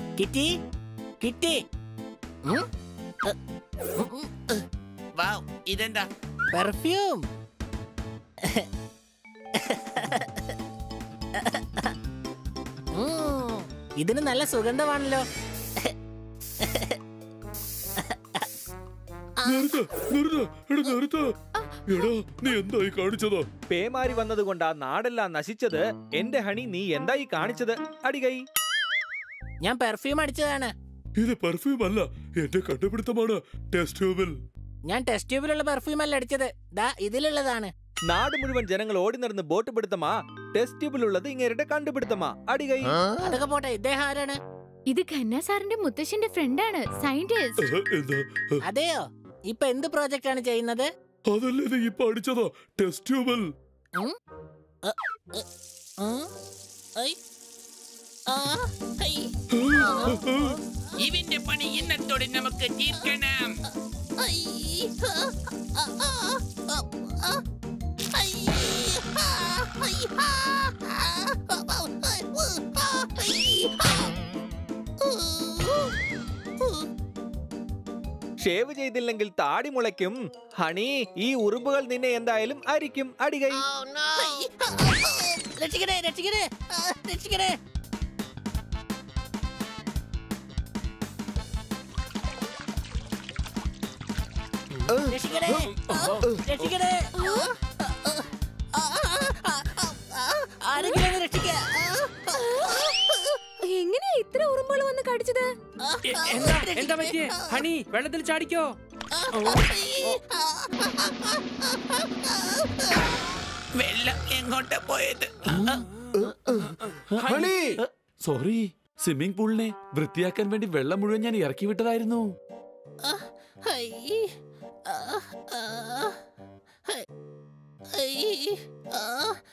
Kitty kitty ഉം? വാവ് ഇതെന്താ perfume ഉം, ഇതിന് നല്ല സുഗന്ധമാണല്ലോ നിർത്ത നിർത്ത എടാ നിർത്ത എടാ നീ എന്തായി കാണിച്ചതാ പേമാരി വന്നതുകൊണ്ടാ നാടെല്ലാം നശിച്ചത് എന്റെ ഹണി നീ എന്തായി കാണിച്ചത് അടികൈ ഞാൻ പെർഫ്യൂം അടിച്ചതാണ് ഇത് പെർഫ്യൂം അല്ല എന്റെ കണ്ടുപിടുത്തമാണ് ടെസ്റ്റ് ട്യൂബിൽ ഞാൻ ടെസ്റ്റ് ട്യൂബിലുള്ള പെർഫ്യൂം അല്ല അടിച്ചത് ദാ ഇതിലുള്ളതാണ് നാട് മുഴുവൻ ജനങ്ങൾ ഓടി നടന്ന് ബോട്ട് പിടുത്തമാ ടെസ്റ്റ് ട്യൂബിലുള്ളത് ഇങ്ങേരുടെ കണ്ടുപിടുത്തമാ അടികൈ അതൊക്കെ പോട്ടെ ഇദ്ദേഹം ആരാണ് ഇത് ഖന്ന സാറിന്റെ മുത്തശ്ശന്റെ ഫ്രണ്ടാണ് സയന്റിസ്റ്റ് ഏഹ്, എന്താ ഏഹ്, അതെയോ ഇപ്പൊ എന്ത് പ്രോജക്റ്റ് ആണ് ചെയ്യുന്നത് അതല്ലേ നീ ഇപ്പൊ അടിച്ചതാ ടെസ്റ്റ് ട്യൂബിൽ ഉം? അ, അ, ഉം? ഐ. ആ, ഐ. ഇവന്റെ പണി ഇന്നത്തോടെ നമുക്ക് തീർക്കണം ഐ. ആ, ആ, ആ, ആ, ആ. ഐ. ആ, ഐ. ആ, ആ, ആ, ആ, ആ, ഐ. ആ. ഊ, ഊ. ഷേവ് ചെയ്തില്ലെങ്കിൽ താടി മുളയ്ക്കും ഹണി ഈ ഉറുമ്പുകൾ നിന്നെ എന്തായാലും അരിക്കും അടികൈ ഐ. ആ, ആ, ആ. രക്ഷിക്കണേ രക്ഷിക്കണേ ആ, രക്ഷിക്കണേ രക്ഷിക്കണേ ആ, രക്ഷിക്കണേ ആ, ആ, ആ, ആ, ആ, ആ, ആരെങ്കിലും ഒന്ന് രക്ഷിക്കുക എങ്ങനെയാ ഇത്ര ഉറുമ്പുകൾ വന്ന് കടിച്ചത് എ- എന്താ എന്താ പറ്റിയേ ഹണി വെള്ളത്തിൽ ചാടിക്കോ വെള്ളം എങ്ങോട്ടാ പോയത് ഹണി സോറി സ്വിമ്മിംഗ് പൂളിനെ വൃത്തിയാക്കാൻ വേണ്ടി വെള്ളം മുഴുവൻ ഞാൻ ഇറക്കി വിട്ടതായിരുന്നു ഹൈ. ആ, ആ, ഹൈ. ഹൈ. ആ,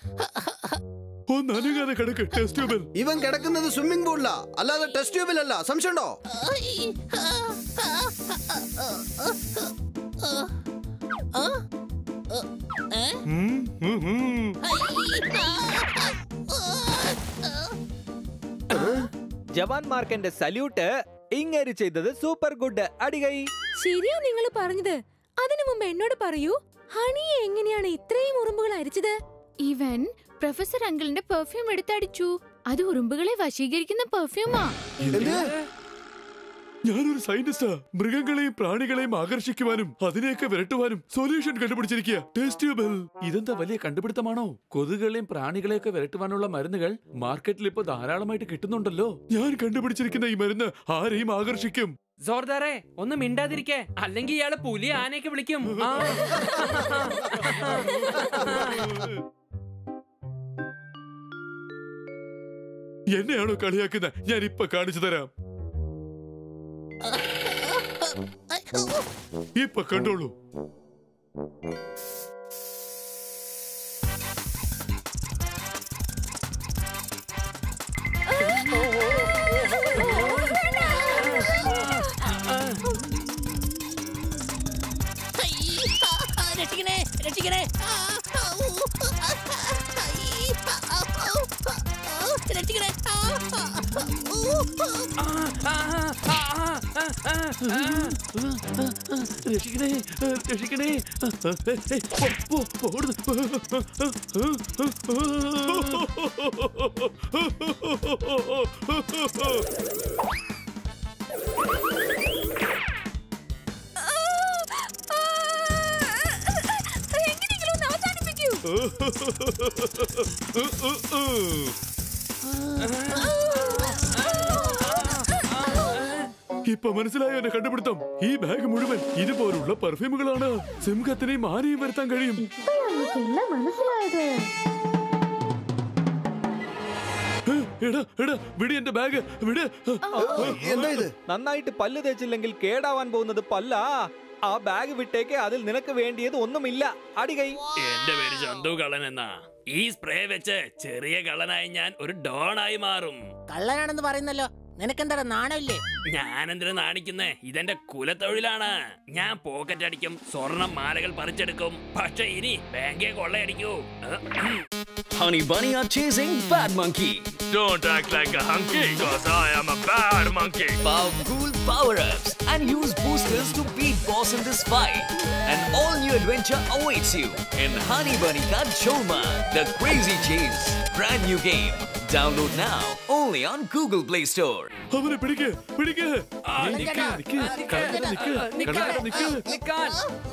ഓ നനകാതെ കിടക്ക് ടെസ്റ്റ് ട്യൂബിൽ ഇവൻ കിടക്കുന്നത് സ്വിമ്മിംഗ് പൂളിലാ അല്ലാതെ ടെസ്റ്റ് ട്യൂബിലല്ല സംശയമുണ്ടോ ഹൈ. ആ, ആ, ആ, ആ, ആ, ആ, ആ, ഏ? ഉം, ഉം, ഉം. ഹൈ. ആ, ആ, ആ. ജവാൻമാർക്ക് എന്റെ സല്യൂട്ട് ഇങ്ങേര് ചെയ്തത് സൂപ്പർ ഗുഡ് അടികൈ ശരിയാ നിങ്ങൾ പറഞ്ഞത് അതിനു മുമ്പ് എന്നോട് പറയൂ ഹണിയെ എങ്ങനെയാണ് ഇത്രയും ഉറുമ്പുകൾ അരിച്ചത് ഇവൻ പ്രൊഫസർ അങ്കിളിന്റെ പെർഫ്യൂം എടുത്തടിച്ചു അത് ഉറുമ്പുകളെ വശീകരിക്കുന്ന പെർഫ്യൂമാ എന്ത് ഞാനൊരു സയന്റിസ്റ്റാ മൃഗങ്ങളെയും പ്രാണികളെയും ആകർഷിക്കുവാനും അതിനെയൊക്കെ വിരട്ടുവാനും സൊല്യൂഷൻ കണ്ടുപിടിച്ചിരിക്കുക ടെസ്റ്റ് ട്യൂബിൽ ഇതെന്താ വലിയ കണ്ടുപിടുത്തമാണോ കൊതുകുകളെയും പ്രാണികളെയൊക്കെ വിരട്ടുവാനുള്ള മരുന്നുകൾ മാർക്കറ്റിൽ ഇപ്പൊ ധാരാളമായിട്ട് കിട്ടുന്നുണ്ടല്ലോ ഞാൻ കണ്ടുപിടിച്ചിരിക്കുന്ന ഈ മരുന്ന് ആരെയും ആകർഷിക്കും ജോർദാറെ ഒന്ന് മിണ്ടാതിരിക്കേ അല്ലെങ്കിൽ ഇയാള് പുലി ആനയൊക്കെ വിളിക്കും ആ. എന്നെയാണോ കളിയാക്കുന്നത് ഞാൻ ഇപ്പൊ കാണിച്ചു തരാം ഇപ്പൊ കണ്ടോളൂ ഹൈ. ആ, ആ, രക്ഷിക്കണേ രക്ഷിക്കണേ ആ, ആ, ഊ, ആ, ആ, ഹൈ. ആ, ആ, ഊ, ആ, ആ, രക്ഷിക്കണേ ആ, ആ, ആ, ഊ, ആ. ആ, ആ, ആ, ആ, ആ, ആ. രക്ഷിക്കണേ രക്ഷിക്കണേ പോ, പോ, ഓടുന്നു. എങ്ങനെയെങ്കിലും ഒന്ന് അവസാനിപ്പിക്കൂ ഇപ്പൊ മനസ്സിലായോ എന്നെ കണ്ടുപിടുത്തം ഈ ബാഗ് മുഴുവൻ ഇതുപോലുള്ള പെർഫ്യൂമുകളാണ് സിംഹത്തിനെയും ആനയും വരുത്താൻ കഴിയും ഏ, എടാ എടാ വിടി എന്റെ ബാഗ് വിട് എന്താ ഇത് നന്നായിട്ട് പല്ല് തേച്ചില്ലെങ്കിൽ കേടാവാൻ പോകുന്നത് പല്ലാ ആ ബാഗ് വിട്ടേക്ക് അതിൽ നിനക്ക് വേണ്ടിയത് ഒന്നുമില്ല അടികൈ എന്റെ പേര് ചന്തു കള്ളൻ എന്നാ ഈ സ്പ്രേ വെച്ച് ചെറിയ കള്ളനായി ഞാൻ ഒരു ഡോണായി മാറും കള്ളനാണെന്ന് പറയുന്നല്ലോ നിനക്കെന്താ നാണമില്ലേ ഞാനെന്തിനു നാണിക്കുന്നേ ഇതെന്റെ കുലത്തൊഴിലാണ് ഞാൻ പോക്കറ്റ് അടിക്കും സ്വർണം മാലകൾ പറിച്ചെടുക്കും പക്ഷെ ഇനി ബാങ്കേ കൊള്ളയടിക്കൂ ഏ? Honey Bunny are chasing Bad Monkey. Don't act like a hunky, cause I am a bad monkey. Powerful power-ups and use boosters to beat boss in this fight. An all-new adventure awaits you in Honey Bunny Ka Choma, The Crazy Chase. Brand new game. Download now only on Google Play Store. അവനെ പിടിക്ക് പിടിക്ക് നീ നിക്ക് നിക്ക് കടന്നിട്ട് നിക്ക് കടന്നിട്ട് നിക്ക് നിക്കാൻ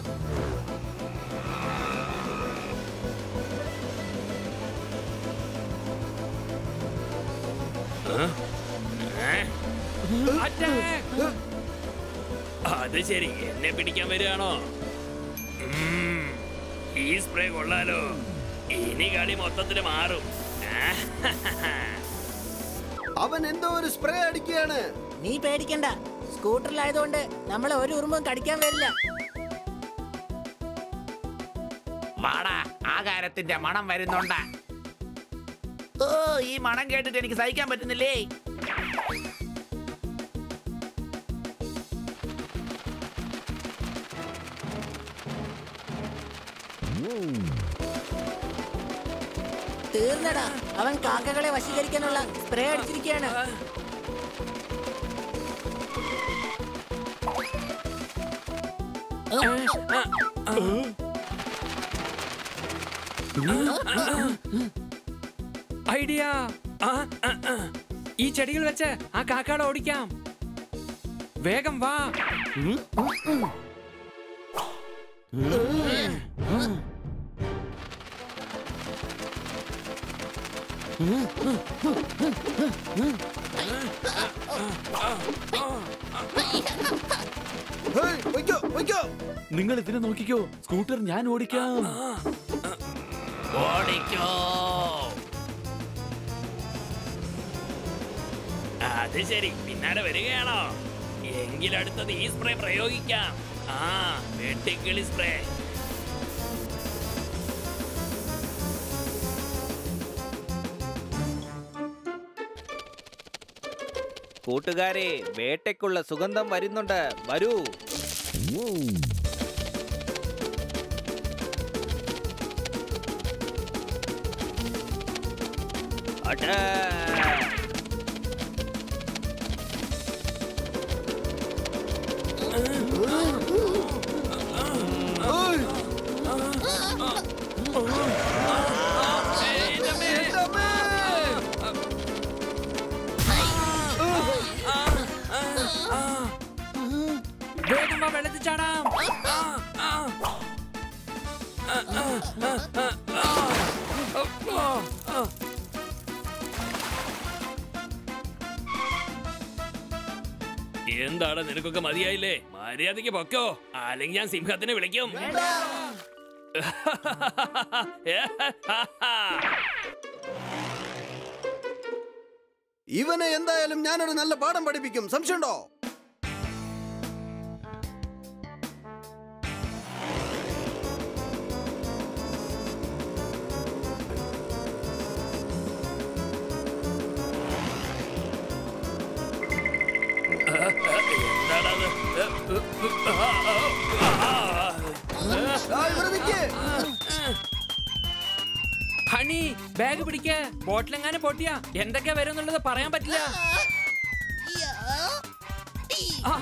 attack അത് ശരി എന്നെ പിടിക്കാൻ വരികയാണോ ഉം, ഈ സ്പ്രേ കൊള്ളാലോ ഇനി കളി മൊത്തത്തില് മാറും അവൻ എന്തോ ഒരു സ്പ്രേ അടിക്കുകയാണ് നീ പേടിക്കണ്ട സ്കൂട്ടറിലായതുകൊണ്ട് നമ്മളെ ഒരു ഉറുമ്പും കടിക്കാൻ വരില്ല വാടാ ആകാരത്തിന്റെ മണം വരുന്നുണ്ട് ഓ ഈ മണം കേട്ടിട്ട് എനിക്ക് സഹിക്കാൻ പറ്റുന്നില്ലേ തീർന്നടാ അവൻ കാക്കകളെ വശീകരിക്കാനുള്ള സ്പ്രേ അടിച്ചിരിക്കുകയാണ് ഐഡിയ ആ, ആ, ആ. ഈ ചെടികൾ വെച്ച് ആ കാക്കാടെ ഓടിക്കാം വേഗം വാ ഹേയ്, വയ്ക്കോ വയ്ക്കോ നിങ്ങൾ ഇതിനെ നോക്കിക്കോ സ്കൂട്ടർ ഞാൻ ഓടിക്കാം ഓടിക്കോ അത് ശരി പിന്നാലെ വരികയാണോ എങ്കിലടുത്തത് ഈ സ്പ്രേ പ്രയോഗിക്കാം ആ വെട്ടിക്കിളി സ്പ്രേ കൂട്ടുകാരെ വേട്ടയ്ക്കുള്ള സുഗന്ധം വരുന്നുണ്ട് വരൂ അടാ. ഹേയ്, എന്റെ അമ്മേ. വേഗം വാ വെള്ളത്തിൽ ചാടാം ആ, ആ. ആ, ആ, ആ, ആ, ആ. ആ, ആ. എന്താണ് നിനക്കൊക്കെ മതിയായില്ലേ മര്യാദയ്ക്ക് പൊക്കോ അല്ലെങ്കിൽ ഞാൻ സിംഹത്തിനെ വിളിക്കും ഇവനെ എന്തായാലും ഞാനൊരു നല്ല പാഠം പഠിപ്പിക്കും സംശയമുണ്ടോ എന്താണത്? ആ, ഇവിടെ നിക്ക്. ഹണി ബാഗ് പിടിക്ക ബോട്ടിലെങ്ങാനും പൊട്ടിയാ എന്തൊക്കെ വരും എന്നുള്ളത് പറയാൻ പറ്റില്ല ആ,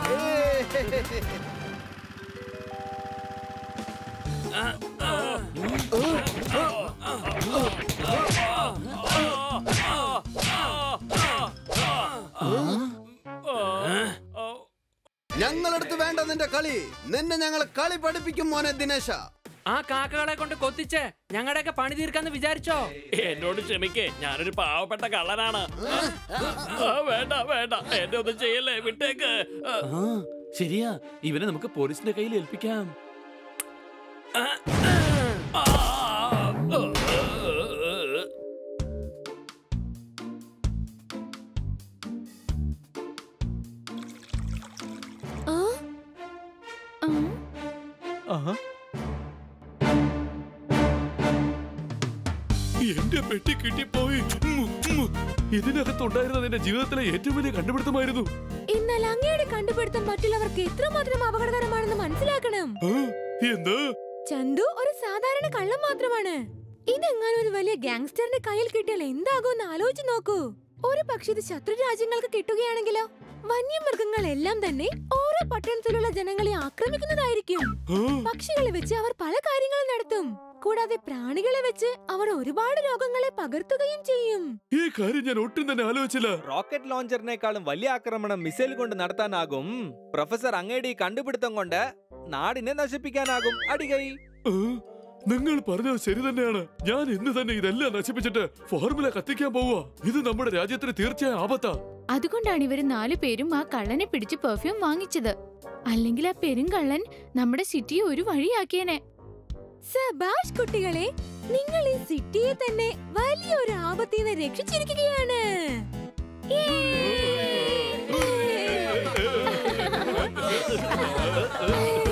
ഞങ്ങളടുത്ത് വേണ്ട നിന്റെ കളി നിന്നെ ഞങ്ങൾ കളി പഠിപ്പിക്കും മോനെ ദിനേശ ആ കാക്കകളെ കൊണ്ട് കൊത്തിച്ച് ഞങ്ങളുടെയൊക്കെ പണി തീർക്കാന്ന് വിചാരിച്ചോ എന്നോട് ക്ഷമിക്കേ ഞാനൊരു പാവപ്പെട്ട കള്ളനാണ് ആ, വേണ്ട വേണ്ട എന്നെ ഒന്നും ചെയ്യല്ലേ വിട്ടേക്ക് ആ, ആ ശരിയാ ഇവനെ നമുക്ക് പോലീസിന്റെ കയ്യിൽ ഏൽപ്പിക്കാം ആ, ആ, ആ? ആ? ആഹാ. എന്റെ പെട്ടി കിട്ടിപ്പോയി ഉം, ഉം. ഇതിനകത്തുണ്ടായിരുന്നത് എന്റെ ജീവിതത്തിലെ ഏറ്റവും വലിയ കണ്ടുപിടുത്തമായിരുന്നു എന്നാൽ അങ്ങയുടെ കണ്ടുപിടുത്തം മറ്റുള്ളവർക്ക് എത്രമാത്രം അപകടകരമാണെന്ന് മനസ്സിലാക്കണം ആ, എന്താ ചന്തു ഒരു സാധാരണ കള്ളം മാത്രമാണ് ഇതെങ്ങനെ ഒരു വലിയ ഗാങ്സ്റ്ററിന്റെ കയ്യിൽ കിട്ടിയാൽ എന്താകുമെന്ന് ആലോചിച്ച് നോക്കൂ ഒരു പക്ഷെ ഇത് ശത്രു രാജ്യങ്ങൾക്ക് കിട്ടുകയാണെങ്കിലോ വന്യമൃഗങ്ങൾ എല്ലാം തന്നെ ഓരോ പട്ടണത്തിലുള്ള ജനങ്ങളെ ആക്രമിക്കുന്നതായിരിക്കും ആ, പക്ഷികളെ വെച്ച് അവർ പല കാര്യങ്ങളും നടത്തും കൂടാതെ പ്രാണികളെ വെച്ച് അവർ ഒരുപാട് രോഗങ്ങളെ പകർത്തുകയും ചെയ്യും ഈ കാര്യം ഞാൻ ഒട്ടും തന്നെ ആലോചിച്ചില്ല റോക്കറ്റ് ലോഞ്ചറിനേക്കാളും വലിയ ആക്രമണം മിസൈൽ കൊണ്ട് നടത്താനാകും പ്രൊഫസർ അങ്ങയുടെ ഈ കണ്ടുപിടുത്തം കൊണ്ട് നാടിനെ നശിപ്പിക്കാനാകും അടികൈ ആ, നിങ്ങൾ പറഞ്ഞത് ശരി തന്നെയാണ് ഞാൻ ഇന്ന് തന്നെ ഇതെല്ലാം നശിപ്പിച്ചിട്ട് ഫോർമുല കത്തിക്കാൻ പോവുക ഇത് നമ്മുടെ രാജ്യത്തിന് തീർച്ചയായും ആപത്താ അതുകൊണ്ടാണ് ഇവര് നാലു പേരും ആ കള്ളനെ പിടിച്ച് പെർഫ്യൂം വാങ്ങിച്ചത് അല്ലെങ്കിൽ ആ പെരുങ്കള്ളൻ നമ്മുടെ സിറ്റിയെ ഒരു വഴിയാക്കിയേനെ സബാഷ് കുട്ടികളെ നിങ്ങൾ ഈ സിറ്റിയെ തന്നെ വലിയൊരു ആപത്തിൽ നിന്ന് രക്ഷിച്ചിരിക്കുകയാണ് യേ!